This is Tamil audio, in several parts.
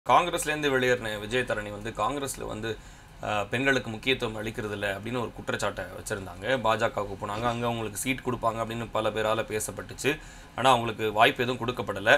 காங்கிரஸ்லேருந்து வெளியேறின விஜய் தரணி வந்து காங்கிரஸ்ல வந்து அஹ், பெண்களுக்கு முக்கியத்துவம் அளிக்கிறது இல்லை அப்படின்னு ஒரு குற்றச்சாட்டை வச்சுருந்தாங்க பாஜகவுக்கு போனாங்க அங்கே அவங்களுக்கு சீட் கொடுப்பாங்க அப்படின்னு பல பேரால் பேசப்பட்டுச்சு ஆனால் அவங்களுக்கு வாய்ப்பு எதுவும் கொடுக்கப்படலை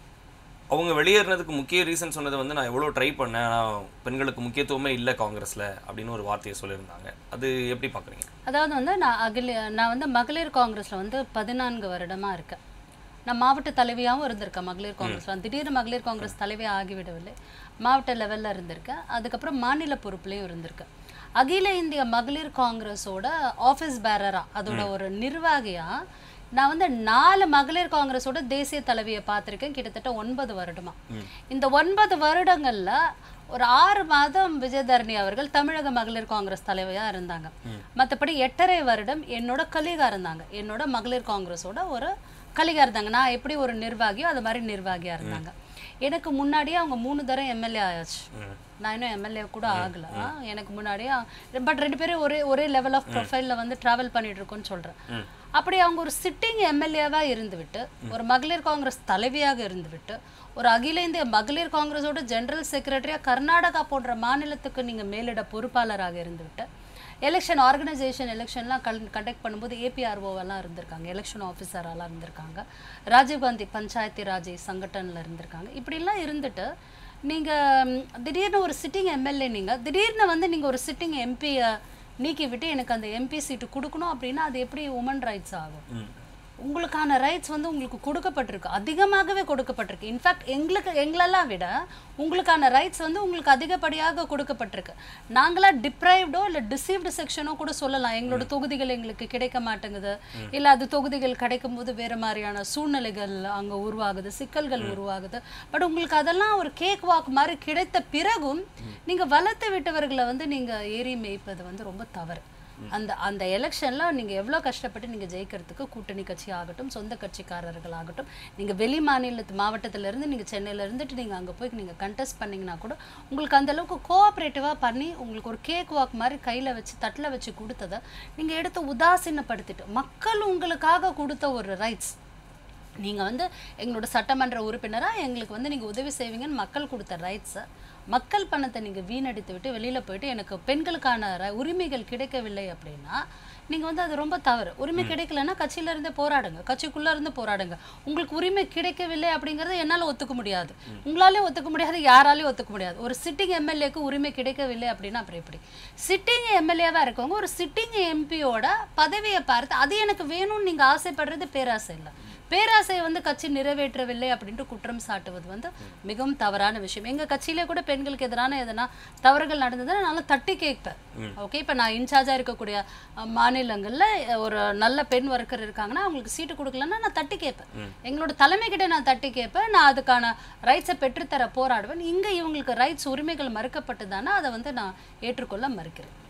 அவங்க வெளியேறினதுக்கு முக்கிய ரீசன் சொன்னது வந்து நான் எவ்வளோ ட்ரை பண்ணேன் ஆனால் பெண்களுக்கு முக்கியத்துவமே இல்லை காங்கிரஸில் அப்படின்னு ஒரு வார்த்தையை சொல்லியிருந்தாங்க அது எப்படி பார்க்குறீங்க அதாவது வந்து நான் அகில நான் வந்து மகளிர் காங்கிரஸ்ல வந்து பதினான்கு வருடமா இருக்கேன் நான் மாவட்ட தலைவியாகவும் இருந்திருக்கேன் மகளிர் காங்கிரஸ்ல திடீர்னு மகளிர் காங்கிரஸ் தலைவி ஆகிவிடவில்லை மாவட்ட லெவல்ல இருந்திருக்கேன் அதுக்கப்புறம் மாநில பொறுப்புலையும் இருந்திருக்கேன் அகில இந்திய மகளிர் காங்கிரஸோட ஆஃபீஸ் பேரரா அதோட ஒரு நிர்வாகியா நான் வந்து நாலு மகளிர் காங்கிரஸோட தேசிய தலைவியை பார்த்திருக்கேன் கிட்டத்தட்ட ஒன்பது வருடமா இந்த ஒன்பது வருடங்கள்ல ஒரு ஆறு மாதம் விஜயதரணி அவர்கள் தமிழக மகளிர் காங்கிரஸ் தலைவியா இருந்தாங்க மத்தபடி எட்டரை வருடம் என்னோட கலிகா இருந்தாங்க என்னோட மகளிர் காங்கிரஸோட ஒரு கலிகா இருந்தாங்க நான் எப்படி ஒரு நிர்வாகியோ அது மாதிரி நிர்வாகியா இருந்தாங்க எனக்கு முன்னாடியே அவங்க மூணு தரம் எம்எல்ஏ ஆயாச்சு நான் இன்னும் எம்எல்ஏ கூட ஆகல ஆ, எனக்கு முன்னாடியே பட் ரெண்டு பேரும் ஒரே ஒரே லெவல் ஆஃப் ப்ரொஃபைல்ல வந்து டிராவல் பண்ணிட்டு இருக்கோம்னு சொல்றேன் அப்படி அவங்க ஒரு சிட்டிங் எம்எல்ஏவா இருந்துவிட்டு ஒரு மகளிர் காங்கிரஸ் தலைவியாக இருந்துவிட்டு ஒரு அகில இந்திய மகளிர் காங்கிரஸோட ஜெனரல் செக்ரட்டரியா கர்நாடகா போன்ற மாநிலத்துக்கு நீங்க மேலிட பொறுப்பாளராக இருந்துவிட்டு எலெக்ஷன் ஆர்கனைசேஷன் எலெக்ஷன்லாம் கல் கண்டக்ட் பண்ணும்போது ஏபிஆர்ஓவெல்லாம் இருந்திருக்காங்க எலெக்ஷன் ஆஃபீஸரெல்லாம் இருந்திருக்காங்க ராஜீவ்காந்தி பஞ்சாயத்து ராஜ் சங்கட்டனில் இருந்திருக்காங்க இப்படிலாம் இருந்துட்டு நீங்கள் திடீர்னு ஒரு சிட்டிங் எம்எல்ஏ நீங்கள் திடீர்னு வந்து நீங்கள் ஒரு சிட்டிங் எம்பியை நீக்கி விட்டு எனக்கு அந்த எம்பி சீட்டு கொடுக்கணும் அப்படின்னா அது எப்படி உமன் ரைட்ஸ் ஆகும் உங்களுக்கான ரைட்ஸ் வந்து உங்களுக்கு கொடுக்கப்பட்டிருக்கு அதிகமாகவே கொடுக்கப்பட்டிருக்கு இன்ஃபேக்ட் எங்களுக்கு எங்களெல்லாம் விட உங்களுக்கான ரைட்ஸ் வந்து உங்களுக்கு அதிகப்படியாக கொடுக்கப்பட்டிருக்கு நாங்களா டிப்ரைவ்டோ இல்லை டிசீவ்டு செக்ஷனோ கூட சொல்லலாம் எங்களோட தொகுதிகள் எங்களுக்கு கிடைக்க மாட்டேங்குது இல்லை அது தொகுதிகள் கிடைக்கும் போது வேறு மாதிரியான சூழ்நிலைகள் அங்கே உருவாகுது சிக்கல்கள் உருவாகுது பட் உங்களுக்கு அதெல்லாம் ஒரு கேக் வாக் மாதிரி கிடைத்த பிறகும் நீங்கள் வளர்த்து விட்டவர்களை வந்து நீங்கள் ஏறி மேய்ப்பது வந்து ரொம்ப தவறு அந்த அந்த எலெக்ஷன்ல நீங்க எவ்வளவு கஷ்டப்பட்டு நீங்க ஜெயிக்கிறதுக்கு கூட்டணி கட்சி ஆகட்டும் சொந்த கட்சிக்காரர்கள் ஆகட்டும் நீங்க வெளி மாநிலத்து மாவட்டத்துல இருந்து நீங்க சென்னையில இருந்துட்டு நீங்க அங்க போய் நீங்க கண்டெஸ்ட் பண்ணீங்கன்னா கூட உங்களுக்கு அந்த அளவுக்கு கோஆப்ரேட்டிவா பண்ணி உங்களுக்கு ஒரு கேக் வாக் மாதிரி கையில வச்சு தட்டுல வச்சு கொடுத்ததை நீங்க எடுத்து உதாசீனப்படுத்திட்டு மக்கள் உங்களுக்காக கொடுத்த ஒரு ரைட்ஸ் நீங்க வந்து எங்களோட சட்டமன்ற உறுப்பினரா எங்களுக்கு வந்து நீங்க உதவி செய்வீங்கன்னு மக்கள் கொடுத்த ரைட்ஸை மக்கள் பணத்தை நீங்க வீணடித்து விட்டு வெளியில போயிட்டு எனக்கு பெண்களுக்கான ர- உரிமைகள் கிடைக்கவில்லை அப்படின்னா நீங்க வந்து அது ரொம்ப தவறு உரிமை கிடைக்கலன்னா கட்சியில இருந்தே போராடுங்க கட்சிக்குள்ள இருந்து போராடுங்க உங்களுக்கு உரிமை கிடைக்கவில்லை அப்படிங்கறத என்னால ஒத்துக்க முடியாது உங்களாலே ஒத்துக்க முடியாது யாராலையும் ஒத்துக்க முடியாது ஒரு சிட்டிங் எம்எல்ஏக்கு உரிமை கிடைக்கவில்லை அப்படின்னா அப்புறம் எப்படி சிட்டிங் எம்எல்ஏவா இருக்கவங்க ஒரு சிட்டிங் எம்பியோட பதவியை பார்த்து அது எனக்கு வேணும்னு நீங்க ஆசைப்படுறது பேராசை இல்லை பேராசை வந்து கட்சி நிறைவேற்றவில்லை அப்படின்ட்டு குற்றம் சாட்டுவது வந்து மிகவும் தவறான விஷயம் எங்க கட்சியிலே கூட பெண்களுக்கு எதிரான எதனா தவறுகள் நடந்ததுன்னா நான் தட்டி கேட்பேன் ஓகே இப்போ நான் இன்சார்ஜா இருக்கக்கூடிய அஹ், மாநிலங்கள்ல அஹ், ஒரு நல்ல பெண் ஒர்க்கர் இருக்காங்கன்னா அவங்களுக்கு சீட்டு கொடுக்கலன்னா நான் தட்டி கேட்பேன் எங்களோட தலைமை கிட்ட நான் தட்டி கேட்பேன் நான் அதுக்கான ரைட்ஸை பெற்றுத்தர போராடுவேன் இங்க இவங்களுக்கு ரைட்ஸ் உரிமைகள் மறுக்கப்பட்டதானா அதை வந்து நான் ஏற்றுக்கொள்ள மறுக்கிறேன்